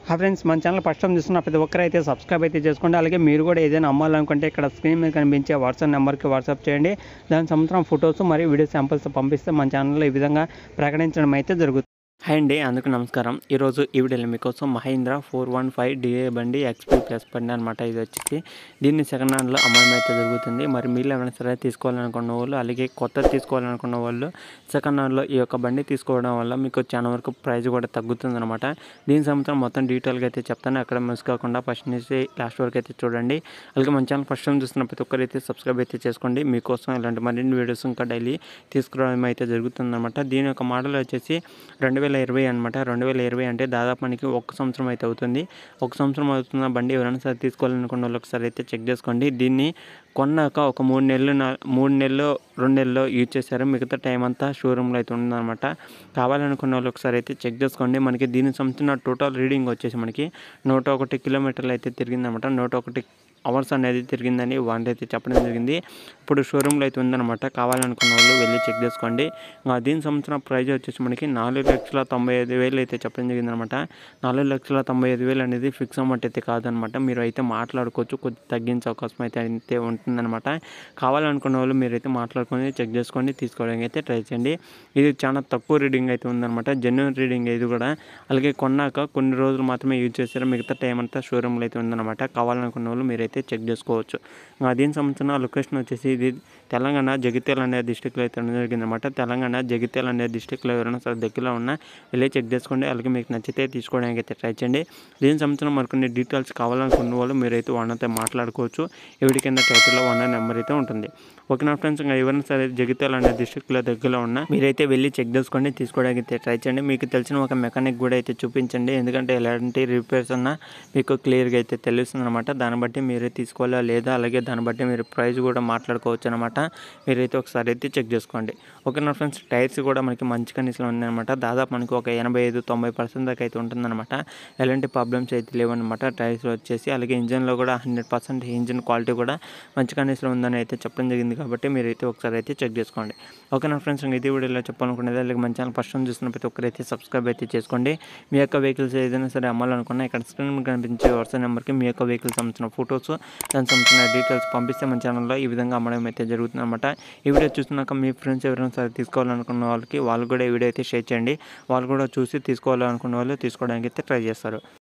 హా ఫ్రెండ్స్ మన channel first time చూస్తున్న ప్రతి ఒక్కరు అయితే సబ్స్క్రైబ్ అయితే చేసుకోండి అలాగే మీరు కూడా ఏదైనా అమ్మాలనుకుంటే ఇక్కడ స్క్రీన్ మీద కనిపించే వాట్సాప్ నెంబర్కి వాట్సాప్ చేయండి దాని సంవత్సరం ఫొటోస్ మరియు వీడియో శాంపిల్స్ పంపిస్తే మన ఛానల్లో ఈ విధంగా ప్రకటించడం అయితే జరుగుతుంది హాయ్ అండి అందుకు నమస్కారం ఈరోజు ఈ వీడియోలో మీకోసం Mahindra four one five DA బండి ఎక్స్పీ ప్లస్ బండి అనమాట ఇది వచ్చేసి దీన్ని సెకండ్ హ్యాండ్లో అమ్మడం అయితే జరుగుతుంది మరి మీరు ఎవరైనా సరే తీసుకోవాలనుకున్న వాళ్ళు అలాగే కొత్తది తీసుకోవాలనుకున్న వాళ్ళు సెకండ్ హ్యాండ్లో ఈ యొక్క బండి తీసుకోవడం వల్ల మీకు చాలా వరకు ప్రైస్ కూడా తగ్గుతుంది అనమాట దీని సంవత్సరం మొత్తం డీటెయిల్గా అయితే చెప్తాను అక్కడ మిస్ కాకుండా ఫస్ట్ నుంచి లాస్ట్ వరకు అయితే చూడండి అలాగే మన ఛానల్ ఫస్ట్ టైం చూస్తున్న ప్రతి ఒక్కరు అయితే సబ్స్క్రైబ్ అయితే చేసుకోండి మీకోసం ఇలాంటి మరిన్ని వీడియోస్ ఇంకా డైలీ తీసుకురావడం అయితే జరుగుతుందన్నమాట దీని యొక్క మోడల్ వచ్చేసి రెండు వేల ఇరవై అనమాట రెండు వేల ఇరవై అంటే దాదాపు మనకి ఒక సంవత్సరం అయితే అవుతుంది ఒక సంవత్సరం అవుతున్న బండి ఎవరైనా సరే తీసుకోవాలనుకున్న వాళ్ళు ఒకసారి అయితే చెక్ చేసుకోండి దీన్ని కొన్నాక ఒక మూడు నెలలు నా మూడు నెలలు రెండు నెలలు యూజ్ చేశారు మిగతా టైం అంతా షోరూంలో అయితే ఉందన్నమాట కావాలనుకున్న వాళ్ళు ఒకసారి అయితే చెక్ చేసుకోండి మనకి దీనికి సంబంధించిన టోటల్ రీడింగ్ వచ్చేసి మనకి నూట ఒకటి కిలోమీటర్లు అయితే తిరిగిందనమాట నూట ఒకటి అవర్స్ అనేది తిరిగిందని వాళ్ళు అయితే చెప్పడం జరిగింది ఇప్పుడు షోరూంలో అయితే ఉందన్నమాట కావాలనుకున్న వాళ్ళు వెళ్ళి చెక్ చేసుకోండి ఇంకా దీని సంవత్సరం ప్రైజ్ వచ్చేసి మనకి నాలుగు లక్షల తొంభై ఐదు వేలు అయితే చెప్పడం జరిగిందనమాట నాలుగు లక్షల తొంభై ఐదు వేలు అనేది ఫిక్స్ అమౌంట్ అయితే కాదనమాట మీరు అయితే మాట్లాడుకోవచ్చు కొద్ది తగ్గించే అవకాశం అయితే అయితే ఉంటుందన్నమాట కావాలనుకున్న వాళ్ళు మీరైతే మాట్లాడుకొని చెక్ చేసుకోండి తీసుకోవడానికి అయితే ట్రై చేయండి ఇది చాలా తక్కువ రీడింగ్ అయితే ఉందన్నమాట జెన్యున్ రీడింగ్ ఇది కూడా అలాగే కొన్నాక కొన్ని రోజులు మాత్రమే యూజ్ చేశారు మిగతా టైం అంతా షోరూంలో అయితే ఉందన్నమాట కావాలనుకున్న వాళ్ళు మీరైతే చెక్ చేసుకోవచ్చు ఆ దీనికి సంబంధించిన లొకేషన్ వచ్చేసి ఇది తెలంగాణ జగిత్యాల అనే డిస్టిక్లో అయితే ఉండడం జరిగిందనమాట తెలంగాణ జగిత్యాల అనే డిస్టిక్లో ఎవరైనా సరే దగ్గరలో ఉన్నా వెళ్ళి చెక్ చేసుకోండి అలాగే మీకు నచ్చితే తీసుకోవడానికి అయితే ట్రై చేయండి దీనికి సంబంధించిన మరికొన్ని డీటెయిల్స్ కావాలనుకున్న వాళ్ళు మీరైతే వన్తో మాట్లాడుకోవచ్చు ఎవరి కింద టైటిల్లో వన్ నెంబర్ అయితే ఉంటుంది ఓకే నా ఫ్రెండ్స్ ఇంకా ఎవరైనా సరే జగిత్యాల అనే డిస్టిక్లో దగ్గరలో ఉన్నా మీరైతే వెళ్ళి చెక్ చేసుకోండి తీసుకోవడానికి అయితే ట్రై చేయండి మీకు తెలిసిన ఒక మెకానిక్ కూడా అయితే చూపించండి ఎందుకంటే ఎలాంటి రిపేర్స్ ఉన్నా మీకు క్లియర్గా అయితే తెలుస్తుంది అనమాట దాన్ని బట్టి మీరే తీసుకోవాలా లేదా అలాగే దాన్ని బట్టి మీరు ప్రైస్ కూడా మాట్లాడుకోవచ్చు అనమాట మీరైతే ఒకసారి అయితే చెక్ చేసుకోండి ఓకే నా ఫ్రెండ్స్ టైర్స్ కూడా మనకి మంచి కండిషన్లో ఉన్నాయన్నమాట దాదాపు మనకి ఒక ఎనభై ఐదు తొంభై పర్సెంట్ దాకా అయితే ఉంటుందన్నమాట ఎలాంటి ప్రాబ్లమ్స్ అయితే లేవన్నమాట టైర్స్ వచ్చేసి అలాగే ఇంజన్లో కూడా హండ్రెడ్ పర్సెంట్ ఇంజిన్ క్వాలిటీ కూడా మంచి కండిషన్లో ఉందని అయితే చెప్పడం జరిగింది కాబట్టి మీరైతే ఒకసారి అయితే చెక్ చేసుకోండి ఓకే నా ఫ్రెండ్స్ ఇంకా ఇది వీడియోలో చెప్పాలనుకునేది అలాగే మన ఛానల్ ఫస్ట్ టైం చూస్తున్న ప్రతి ఒక్కరైతే సబ్స్క్రైబ్ అయితే చేసుకోండి మీ యొక్క వెహికల్స్ ఏదైనా సరే అమ్మాలనుకున్నా ఇక్కడ స్క్రీన్ మీద కనిపించే వాట్సాప్ నెంబర్కి మీ యొక్క వెహికల్ సంబంధించిన ఫొటోస్ దానికి సంబంధించిన డీటెయిల్స్ పంపిస్తే మన ఛానల్లో ఈ విధంగా అమ్మడం అయితే జరుగుతుంది అనమాట ఈ వీడియో చూస్తున్నాక మీ ఫ్రెండ్స్ ఎవరైనా సరే తీసుకోవాలనుకున్న వాళ్ళకి వాళ్ళు కూడా ఈ వీడియో అయితే షేర్ చేయండి వాళ్ళు కూడా చూసి తీసుకోవాలనుకున్న వాళ్ళు తీసుకోవడానికి అయితే ట్రై చేస్తారు